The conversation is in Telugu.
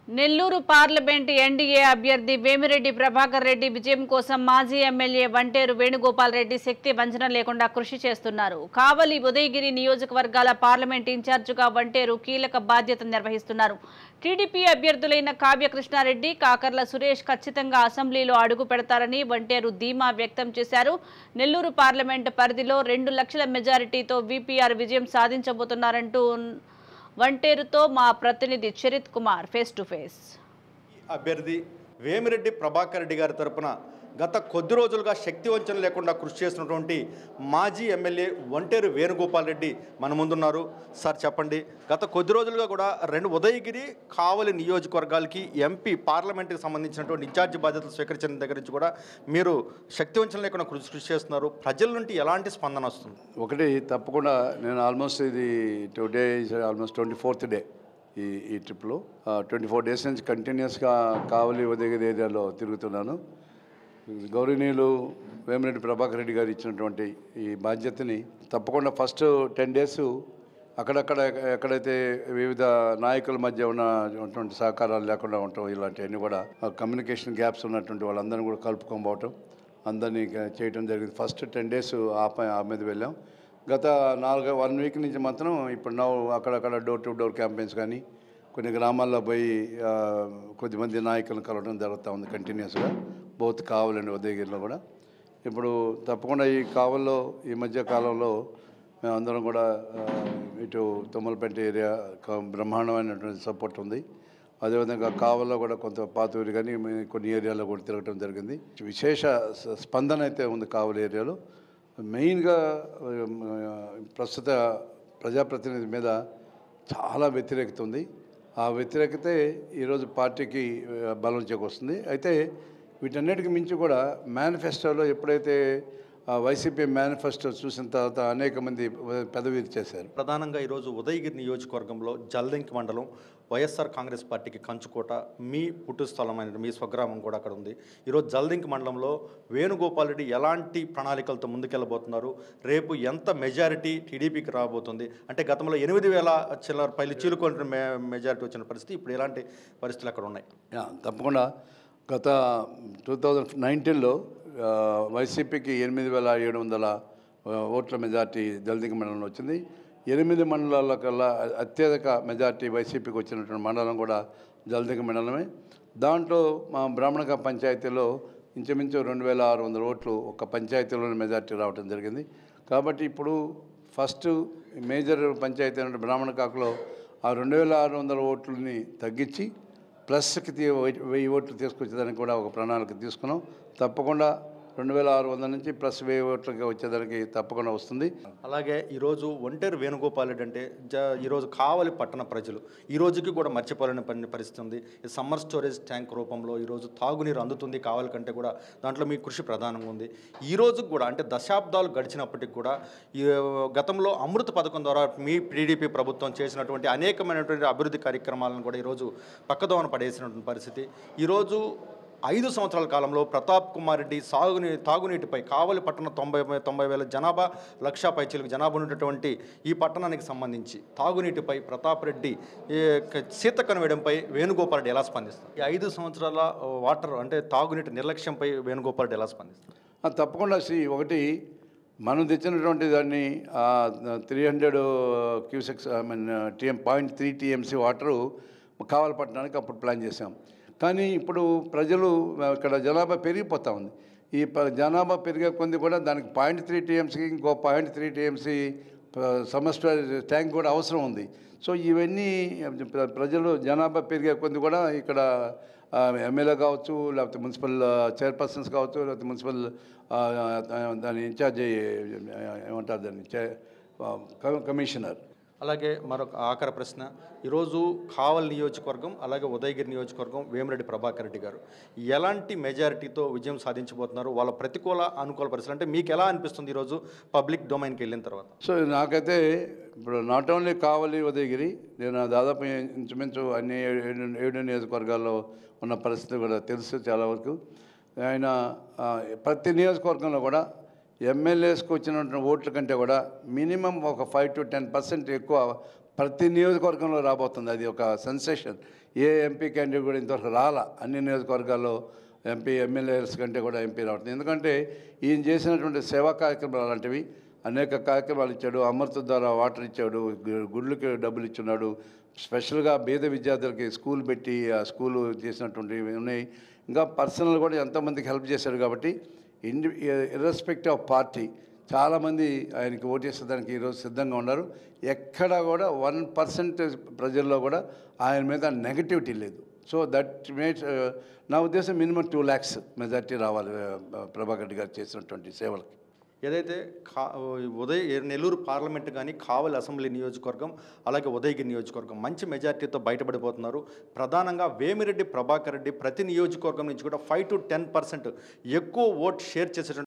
నెల్లూరు పార్లమెంట్ ఎన్డీఏ అభ్యర్థి వేమిరెడ్డి ప్రభాకర్ రెడ్డి విజయం కోసం మాజీ ఎమ్మెల్యే వంటేరు వేణుగోపాల్ రెడ్డి శక్తి వంచన లేకుండా కృషి చేస్తున్నారు కావలి ఉదయగిరి నియోజకవర్గాల పార్లమెంట్ ఇన్ఛార్జిగా వంటేరు కీలక బాధ్యత నిర్వహిస్తున్నారు టీడీపీ అభ్యర్థులైన కావ్య కృష్ణారెడ్డి కాకర్ల సురేష్ ఖచ్చితంగా అసెంబ్లీలో అడుగు పెడతారని వంటేరు ధీమా వ్యక్తం చేశారు నెల్లూరు పార్లమెంట్ పరిధిలో రెండు లక్షల మెజారిటీతో వీపీఆర్ విజయం సాధించబోతున్నారంటూ వంటేరుతో మా ప్రతినిధి Charith Kumar face to face అభ్యర్థి వేమిరెడ్డి ప్రభాకర్ రెడ్డి గారి తరపున గత కొద్ది రోజులుగా శక్తి వంచన లేకుండా కృషి చేస్తున్నటువంటి మాజీ ఎమ్మెల్యే ఒంటేరు వేణుగోపాల్ రెడ్డి మన ముందున్నారు సార్ చెప్పండి గత కొద్ది రోజులుగా కూడా రెండు ఉదయగిరి కావలి నియోజకవర్గాలకి ఎంపీ పార్లమెంట్కి సంబంధించినటువంటి ఇన్ఛార్జి బాధ్యతలు స్వీకరించిన దగ్గర నుంచి కూడా మీరు శక్తి వంచన లేకుండా కృషి కృషి చేస్తున్నారు ప్రజల నుండి ఎలాంటి స్పందన వస్తుంది ఒకటి తప్పకుండా నేను ఆల్మోస్ట్ ఇది today almost twenty fourth day ఈ ఈ ట్రిప్లో ట్వంటీ ఫోర్ డేస్ నుంచి కంటిన్యూస్గా కావలి ఉదయగిరి ఏరియాలో తిరుగుతున్నాను గౌరవనీయులు వేమిరెడ్డి ప్రభాకర్ రెడ్డి గారు ఇచ్చినటువంటి ఈ బాధ్యతని తప్పకుండా ఫస్ట్ టెన్ డేస్ అక్కడక్కడ ఎక్కడైతే వివిధ నాయకుల మధ్య ఉన్నటువంటి సహకారాలు లేకుండా ఉండటం ఇలాంటివన్నీ కూడా కమ్యూనికేషన్ గ్యాప్స్ ఉన్నటువంటి వాళ్ళందరినీ కూడా కలుపుకొని పోవటం అందరినీ ఇక చేయటం జరిగింది ఫస్ట్ టెన్ డేస్ ఆ పై ఆ మీద వెళ్ళాం గత నాలుగు వన్ వీక్ నుంచి మాత్రం ఇప్పుడు నా అక్కడక్కడ డోర్ టు డోర్ క్యాంపెయిన్స్ కానీ కొన్ని గ్రామాల్లో పోయి ఆ, కొద్దిమంది నాయకులను కలవడం జరుగుతూ ఉంది కంటిన్యూస్గా బోత్ కావాలండి ఉదయగిరిలో కూడా ఇప్పుడు తప్పకుండా ఈ కావల్లో ఈ మధ్య కాలంలో మేమందరం కూడా ఆ, ఇటు తుమ్మలపేట ఏరియా క- బ్రహ్మాండమైనటువంటి సపోర్ట్ ఉంది అదేవిధంగా కావల్లో కూడా కొంత పాతూరి కానీ మీ- కొన్ని ఏరియాలో కూడా తిరగటం జరిగింది విశేష స- స్పందన అయితే ఉంది కావలి ఏరియాలో మెయిన్గా ఆ, ప్రస్తుత ప్రజాప్రతినిధి మీద చాలా వ్యతిరేకత ఉంది ఆ వ్యతిరేకతే ఈరోజు పార్టీకి ఆ, బలం చేకూరుస్తుంది అయితే వీటన్నిటికి మించి కూడా మేనిఫెస్టోలో ఎప్పుడైతే ఆ, వైసీపీ మేనిఫెస్టో చూసిన తర్వాత అనేక మంది పెదవి చేశారు ప్రధానంగా ఈరోజు ఉదయగిరి నియోజకవర్గంలో జల్లింక్ మండలం వైఎస్ఆర్ కాంగ్రెస్ పార్టీకి కంచుకోట మీ పుట్టు స్థలమైన మీ స్వగ్రామం కూడా అక్కడ ఉంది ఈరోజు జల్దింక్ మండలంలో వేణుగోపాల్ రెడ్డి ఎలాంటి ప్రణాళికలతో ముందుకెళ్ళబోతున్నారు రేపు ఎంత మెజారిటీ టీడీపీకి రాబోతుంది అంటే గతంలో ఎనిమిది వేల చిల్లర పైలు చీలుకొని మె మెజారిటీ వచ్చిన పరిస్థితి ఇప్పుడు ఎలాంటి పరిస్థితులు అక్కడ ఉన్నాయి యా, తప్పకుండా గత టూ థౌజండ్ నైన్టీన్లో వైసీపీకి ఎనిమిది వేల ఏడు వందల ఆ, ఓట్ల మెజార్టీ దళిత మండలంలో వచ్చింది ఎనిమిది మండలాల కల్లా అత్యధిక మెజార్టీ వైసీపీకి వచ్చినటువంటి మండలం కూడా జలదిక మండలమే దాంట్లో మా బ్రాహ్మణక పంచాయతీలో ఇంచుమించు రెండు వేల ఆరు వందల ఓట్లు ఒక పంచాయతీలోని మెజార్టీ రావడం జరిగింది కాబట్టి ఇప్పుడు ఫస్ట్ మేజర్ పంచాయతీ అయిన బ్రాహ్మణకాకులో ఆ రెండు వేల ఆరు వందల ఓట్లని తగ్గించి ప్లస్కి తీ- వెయ్యి ఓట్లు తీసుకొచ్చేదానికి కూడా ఒక ప్రణాళిక తీసుకున్నాం తప్పకుండా రెండు వేల ఆరు వందల నుంచి ప్లస్ వెయ్యి ఓట్లకి వచ్చేదానికి తప్పకుండా వస్తుంది అలాగే ఈరోజు ఒంటేరు వేణుగోపాల్ రెడ్డి అంటే జ ఈరోజు కావలి పట్టణ ప్రజలు ఈ రోజుకి కూడా మర్చిపోలేని పని పరిస్థితి ఉంది ఈ సమ్మర్ స్టోరేజ్ ట్యాంక్ రూపంలో ఈరోజు తాగునీరు అందుతుంది కావాలి కంటే కూడా దాంట్లో మీ కృషి ప్రధానంగా ఉంది ఈ రోజు కూడా అంటే దశాబ్దాలు గడిచినప్పటికి కూడా ఈ గతంలో అమృత పథకం ద్వారా మీ టీడీపీ ప్రభుత్వం చేసినటువంటి అనేకమైనటువంటి అభివృద్ధి కార్యక్రమాలను కూడా ఈరోజు పక్కదోవన పడేసినటువంటి పరిస్థితి ఈరోజు ఐదు సంవత్సరాల కాలంలో ప్రతాప్ కుమార్ రెడ్డి సాగునీ తాగునీటిపై కావలి పట్టణ తొంభై తొంభై వేల జనాభా లక్షా పైచీలకు జనాభా ఉన్నటువంటి ఈ పట్టణానికి సంబంధించి తాగునీటిపై ప్రతాప్ రెడ్డి ఈ క- సీతక్కను వేయడంపై వేణుగోపాల్ రెడ్డి ఎలా స్పందిస్తారు ఈ ఐదు సంవత్సరాల వాటర్ అంటే తాగునీటి నిర్లక్ష్యంపై వేణుగోపాల్ రెడ్డి ఎలా స్పందిస్తారు ఆ, తప్పకుండా సి ఒకటి మనం తెచ్చినటువంటి దాన్ని three hundred cusecs I mean TM point three TMC water కావాలపట్టడానికి అప్పుడు ప్లాన్ చేసాం కానీ ఇప్పుడు ప్రజలు ఆ, ఇక్కడ జనాభా పెరిగిపోతూ ఉంది ఈ ప- జనాభా పెరిగే కొంది కూడా దానికి పాయింట్ త్రీ టీఎంసీకి ఇంకో పాయింట్ త్రీ టీఎంసీ సమస్య ట్యాంక్ కూడా అవసరం ఉంది సో ఇవన్నీ ప్ర- ప్రజలు జనాభా పెరిగే కొంది కూడా ఇక్కడ ఆ, ఎమ్మెల్యే కావచ్చు లేకపోతే మున్సిపల్ ఆ, చైర్పర్సన్స్ కావచ్చు లేకపోతే మున్సిపల్ ఆ, ఆ, దాని ఇన్ఛార్జి ఏమంటారు దాన్ని చై- ఆ, కమి- కమిషనర్ అలాగే మరొక ఆఖరి ప్రశ్న ఈరోజు కావల్ నియోజకవర్గం అలాగే ఉదయగిరి నియోజకవర్గం వేమిరెడ్డి ప్రభాకర్ రెడ్డి గారు ఎలాంటి మెజారిటీతో విజయం సాధించబోతున్నారు వాళ్ళ ప్రతికూల అనుకూల పరిస్థితులు అంటే మీకు ఎలా అనిపిస్తుంది ఈరోజు పబ్లిక్ డొమైన్కి వెళ్ళిన తర్వాత సో నాకైతే ఇప్పుడు నాట్ ఓన్లీ కావలి ఉదయగిరి నేను దాదాపు ఇంచుమించు అన్ని ఏడు ఏడు నియోజకవర్గాల్లో ఉన్న పరిస్థితి కూడా తెలుసు చాలా వరకు ఆయన ఆ, ప్రతి నియోజకవర్గంలో కూడా ఎమ్మెల్యేస్కి వచ్చినటువంటి ఓట్ల కంటే కూడా మినిమం ఒక ఫైవ్ టు టెన్ పర్సెంట్ ఎక్కువ ప్రతి నియోజకవర్గంలో రాబోతుంది అది ఒక సెన్సేషన్ ఏ ఎంపీ క్యాండిడేట్ కూడా ఇంతవరకు రాలా అన్ని నియోజకవర్గాల్లో ఎంపీ ఎమ్మెల్యేస్ కంటే కూడా ఎంపీ రావట్లేదు ఎందుకంటే ఈయన చేసినటువంటి సేవా కార్యక్రమాలు అలాంటివి అనేక కార్యక్రమాలు ఇచ్చాడు అమృత ద్వారా వాటర్ ఇచ్చాడు గు- గుళ్ళకి డబ్బులు ఇచ్చున్నాడు స్పెషల్గా పేద విద్యార్థులకి స్కూల్ పెట్టి ఆ స్కూల్ చేసినటువంటివి ఉన్నాయి ఇంకా పర్సనల్ కూడా ఎంతోమందికి హెల్ప్ చేశాడు కాబట్టి ఇండి ఇర్రెస్పెక్టివ్ ఆఫ్ పార్టీ చాలామంది ఆయనకి ఓటేసేదానికి ఈరోజు సిద్ధంగా ఉన్నారు ఎక్కడ కూడా వన్ పర్సెంట్ ప్రజల్లో కూడా ఆయన మీద నెగటివిటీ లేదు సో దట్ మేట్ నా ఉద్దేశం మినిమం టూ ల్యాక్స్ మెజార్టీ రావాలి ఆ, ప్రభాకర్ రెడ్డి గారు చేసినటువంటి సేవలకి ఏదైతే కా ఉదయ నెల్లూరు పార్లమెంట్ కానీ కావలి అసెంబ్లీ నియోజకవర్గం అలాగే ఉదయగిరి నియోజకవర్గం మంచి మెజార్టీతో బయటపడిపోతున్నారు ప్రధానంగా వేమిరెడ్డి ప్రభాకర్ రెడ్డి ప్రతి నియోజకవర్గం నుంచి కూడా ఫైవ్ టు టెన్ పర్సెంట్ ఎక్కువ ఓట్ షేర్ చేసేటువంటి